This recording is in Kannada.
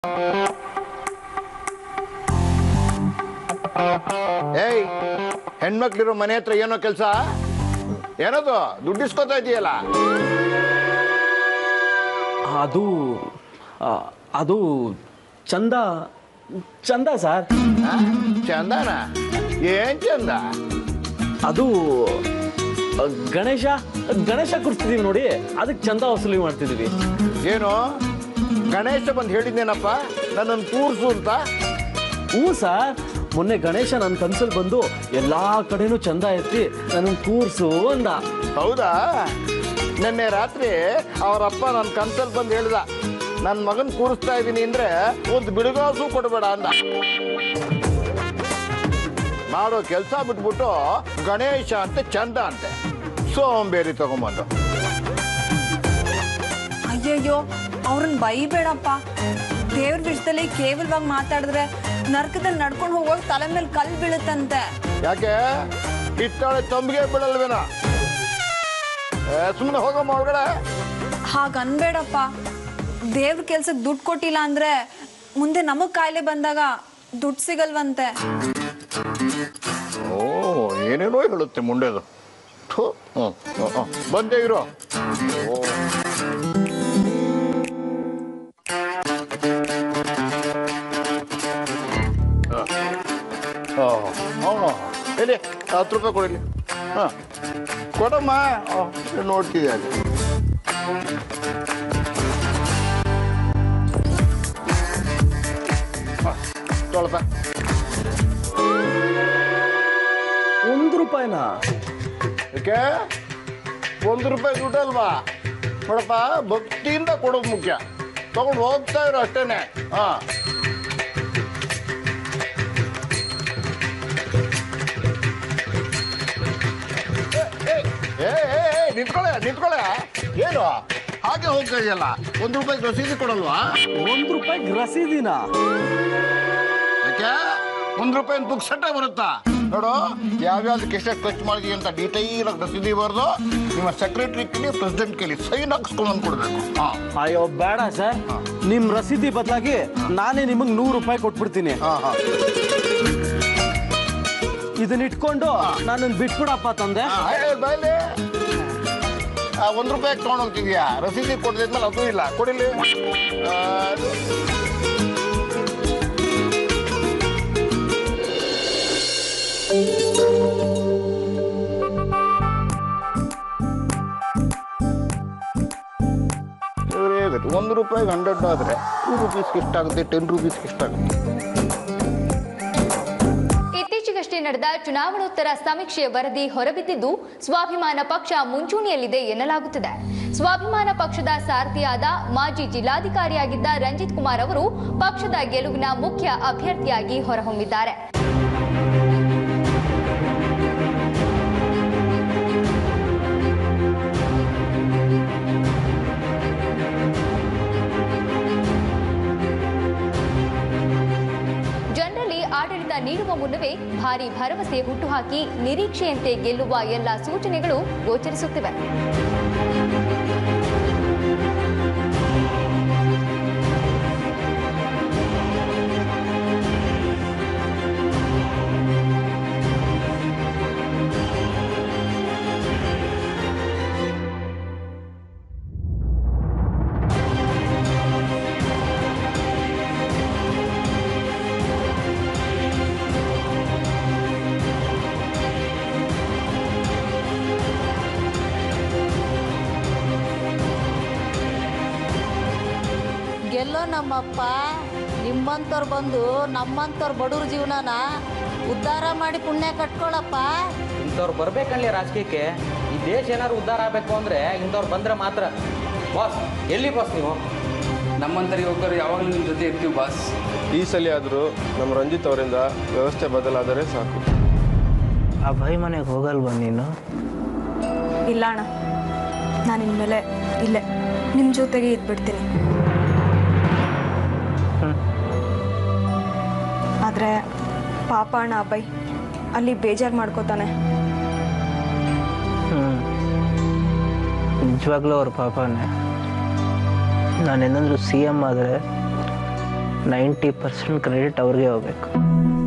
ಏಯ್ ಹೆಣ್ಮಕ್ಳಿರೋ ಮನೆ ಹತ್ರ ಏನೋ ಕೆಲಸ ಏನದು ದುಡ್ಡಿಸ್ಕೊತಾ ಇದೆಯಲ್ಲ ಅದು ಆ, ಅದು ಚಂದ ಚಂದ ಸರ್ ಚಂದನ ಏನ್ ಚಂದ ಅದು ಆ, ಗಣೇಶ ಗಣೇಶ ಕೂರಿಸ್ತಿದೀವಿ ನೋಡಿ ಅದಕ್ಕೆ ಚಂದ ವಸೂಲಿ ಮಾಡ್ತಿದೀವಿ ಏನು ಗಣೇಶ ಬಂದು ಹೇಳಿದ್ದೇನಪ್ಪ ನನ್ನನ್ನು ಕೂರ್ಸು ಅಂತ ಹ್ಞೂ ಸರ್ ಮೊನ್ನೆ ಗಣೇಶ ನನ್ನ ಕನ್ಸಲ್ಲಿ ಬಂದು ಎಲ್ಲಾ ಕಡೆನೂ ಚಂದ ಎತ್ತಿ ನನ್ನ ಕೂರ್ಸು ಅಂದ ಹೌದಾ ನಿನ್ನೆ ರಾತ್ರಿ ಅವರಪ್ಪ ನನ್ನ ಕನ್ಸಲ್ಲಿ ಬಂದು ಹೇಳ್ದ ನನ್ನ ಮಗನ್ ಕೂರಿಸ್ತಾ ಇದ್ದೀನಿ ಅಂದ್ರೆ ಒಂದು ಬಿಡುಗಾಸು ಕೊಡಬೇಡ ಅಂದ ಮಾಡೋ ಕೆಲಸ ಬಿಟ್ಬಿಟ್ಟು ಗಣೇಶ ಅಂತೆ ಚಂದ ಅಂತೆ ಸೋಂಬೇರಿ ತಗೊಂಬಂದು ಅಯ್ಯಯ್ಯೋ ಅವ್ರನ್ನ ಬೈಬೇಡಪ್ಪ ದೇವ್ರ ವಿಷಯದಲ್ಲಿ ಕೇವಲವಾಗಿ ಮಾತಾಡಿದ್ರೆ ನರ್ಕದಲ್ಲಿ ನಡ್ಕೊಂಡು ಹೋಗುವಾಗ ತಲೆ ಮೇಲೆ ಕಲ್ಲು ಬೀಳುತ್ತಂತೆ ಯಾಕೆ ಕಿತ್ತಾಳೆ ತಂಬಿಗೆ ಬಿಡಲ್ವೇನ ಸುಮ್ಮನೆ ಹೋಗಮ್ಮ ಒಳಗಡೆ ಹಾಗನ್ಬೇಡಪ್ಪ ದೇವ್ರ ಕೆಲ್ಸಕ್ಕೆ ದುಡ್ಡು ಕೊಟ್ಟಿಲ್ಲ ಅಂದ್ರೆ ಮುಂದೆ ನಮಗ್ ಕಾಯಿಲೆ ಬಂದಾಗ ದುಡ್ಡು ಸಿಗಲ್ವಂತೆ ಓ ಏನೇನೋ ಹೇಳುತ್ತೆ ಮುಂಡೆದು ಥು, ಹ್ಮ್, ಹ್ಮ್, ಹ್ಮ್. ಬಂದೇ ಇರೋ ಓ ಆ. ಆ, ಆ. ಎಲ್ಲಿ ಹತ್ತು ರೂಪಾಯಿ ಕೊಡಿಲಿ ಹಾಂ ಕೊಡಮ್ಮ ಆ, ನೋಡ್ತಿದ್ದೆ ಅಲ್ಲಿ ತೊಳಪ ಒಂದು ರೂಪಾಯಿನಾ ಯಾಕೆ ಒಂದು ರೂಪಾಯಿ ದುಡ್ಡಲ್ವಾ ನೋಡಪ್ಪ ಭಕ್ತಿಯಿಂದ ಕೊಡೋದು ಮುಖ್ಯ ತಗೊಂಡು ಹೋಗ್ತಾ ಇರೋ ಅಷ್ಟೇನೆ ಹಾ ಏ ಏ, ಏ, ನಿಂತ್ಕೊಳ್ಳೆ ನಿಂತ್ಕೊಳ್ಳೆ ಏನು ಹಾಗೆ ಹೋಗ್ತಾ ಇದೆಯಲ್ಲ ಒಂದು ರೂಪಾಯಿ ರಸೀದಿ ಕೊಡಲ್ವಾ ಒಂದು ರೂಪಾಯಿಗೆ ರಸೀದಿನಾ ಯಾಕೆ ಒಂದು ರೂಪಾಯಿ ಪುಕ್ಸಟ್ಟೆ ಬರುತ್ತಾ ನೋಡು ಯಾವ್ಯಾವ್ದಕ್ಕೆ ಎಷ್ಟೆಷ್ಟು ಖರ್ಚು ಮಾಡಿದೀವಿ ಅಂತ ಡೀಟೈಲ್ ಆಗಿ ರಸೀದಿ ಬರೆದು ನಿಮ್ಮ ಸೆಕ್ರೆಟರಿ ಕೇಳಿ ಪ್ರೆಸಿಡೆಂಟ್ ಕೇಳಿ ಸೈನ್ ಹಾಕ್ಸ್ಕೊಂಡು ಕೊಡ್ಬೇಕು ಹಾ ಅಯ್ಯೋ ಬೇಡ ಸರ್ ನಿಮ್ ರಸೀದಿ ಬದಲಾಗಿ ನಾನೇ ನಿಮಗೆ ನೂರು ರೂಪಾಯಿ ಕೊಟ್ಬಿಡ್ತೀನಿ ಹಾ ಹಾ ಇದನ್ನ ಇಟ್ಕೊಂಡು ನಾನು ಬಿಟ್ಬಿಡಪ್ಪ ತಂದೆ ಬಾಯ್ಲಿ ಒಂದು ರೂಪಾಯಿ ತೊಗೊಂಡು ಹೋಗ್ತಿದ್ಯಾ ರಸೀದಿ ಕೊಡದಿದ್ಮೇಲೆ ಅದು ಇಲ್ಲ ಕೊಡಿಲಿ ಆ, ಅದು. ಇವ್ರೇ ಗೊತ್ತು. ಒಂದು ರೂಪಾಯಿಗೆ ಹಂಡ್ರೆಡ್ ಆದರೆ ಟೂ ರುಪೀಸ್ಗೆ ಎಷ್ಟಾಗುತ್ತೆ ಟೆನ್ ರುಪೀಸ್ಗೆ ಎಷ್ಟಾಗುತ್ತೆ ಇತ್ತೀಚೆಗಷ್ಟೇ ನಡೆದ ಚುನಾವಣೋತ್ತರ ಸಮೀಕ್ಷೆಯ ವರದಿ ಹೊರಬಿದ್ದಿದ್ದು ಸ್ವಾಭಿಮಾನ ಪಕ್ಷ ಮುಂಚೂಣಿಯಲ್ಲಿದೆ ಎನ್ನಲಾಗುತ್ತಿದೆ ಸ್ವಾಭಿಮಾನ ಪಕ್ಷದ ಸಾರಥಿಯಾದ ಮಾಜಿ ಜಿಲ್ಲಾಧಿಕಾರಿಯಾಗಿದ್ದ ರಂಜಿತ್ ಕುಮಾರ್ ಅವರು ಪಕ್ಷದ ಗೆಲುವಿನ ಮುಖ್ಯ ಅಭ್ಯರ್ಥಿಯಾಗಿ ಹೊರಹೊಮ್ಮಿದ್ದಾರೆ ಜನರಲ್ಲಿ ಆಡಳಿತ ನೀಡುವ ಮುನ್ನವೇ ಭಾರಿ ಭರವಸೆ ಹುಟ್ಟುಹಾಕಿ ನಿರೀಕ್ಷೆಯಂತೆ ಗೆಲ್ಲುವ ಎಲ್ಲ ಸೂಚನೆಗಳು ಗೋಚರಿಸುತ್ತಿವೆ ಗೆಲ್ಲೋ ನಮ್ಮಪ್ಪ ನಿಮ್ಮಂಥವ್ರು ಬಂದು ನಮ್ಮಂಥವ್ರ ಬಡವ್ರ ಜೀವನನ ಉದ್ಧಾರ ಮಾಡಿ ಪುಣ್ಯ ಕಟ್ಕೊಳಪ್ಪ ಇಂಥವ್ರು ಬರ್ಬೇಕಲ್ಲಿ ರಾಜಕೀಯಕ್ಕೆ ಈ ದೇಶ ಏನಾದ್ರು ಉದ್ಧಾರ ಆಗಬೇಕು ಅಂದ್ರೆ ಇಂಥವ್ರು ಬಂದ್ರೆ ಮಾತ್ರ ಬಾಸ್ ಎಲ್ಲಿ ಬಾಸ್ ನೀವು ನಮ್ಮಂತರ ಯುವಕರು ಯಾವಾಗಲೂ ನಿಮ್ಮ ಜೊತೆ ಇರ್ತೀವಿ ಬಾಸ್ ಈ ಸಲ ಆದರೂ ನಮ್ಮ ರಂಜಿತ್ ಅವರಿಂದ ವ್ಯವಸ್ಥೆ ಬದಲಾದರೆ ಸಾಕು ಆ ಬೈ ಮನೆಗೆ ಹೋಗಲ್ವಾ ನೀನು ಇಲ್ಲ ಅಣ್ಣ ನಾನು ಇನ್ಮೇಲೆ ಇಲ್ಲೇ ನಿಮ್ಮ ಜೊತೆಗೆ ಇದ್ಬಿಡ್ತೀನಿ ಆದರೆ ಪಾಪ ಅಣ್ಣ ಅಬ್ಬಯ್ ಅಲ್ಲಿ ಬೇಜಾರು ಮಾಡ್ಕೋತಾನೆ ಹ್ಞೂ ನಿಜವಾಗ್ಲೂ ಅವ್ರ ಪಾಪನೇ ನಾನೇನಾದರೂ ಸಿ ಎಮ್ ಆದರೆ ನೈಂಟಿ ಪರ್ಸೆಂಟ್ ಕ್ರೆಡಿಟ್ ಅವ್ರಿಗೆ ಹೋಗ್ಬೇಕು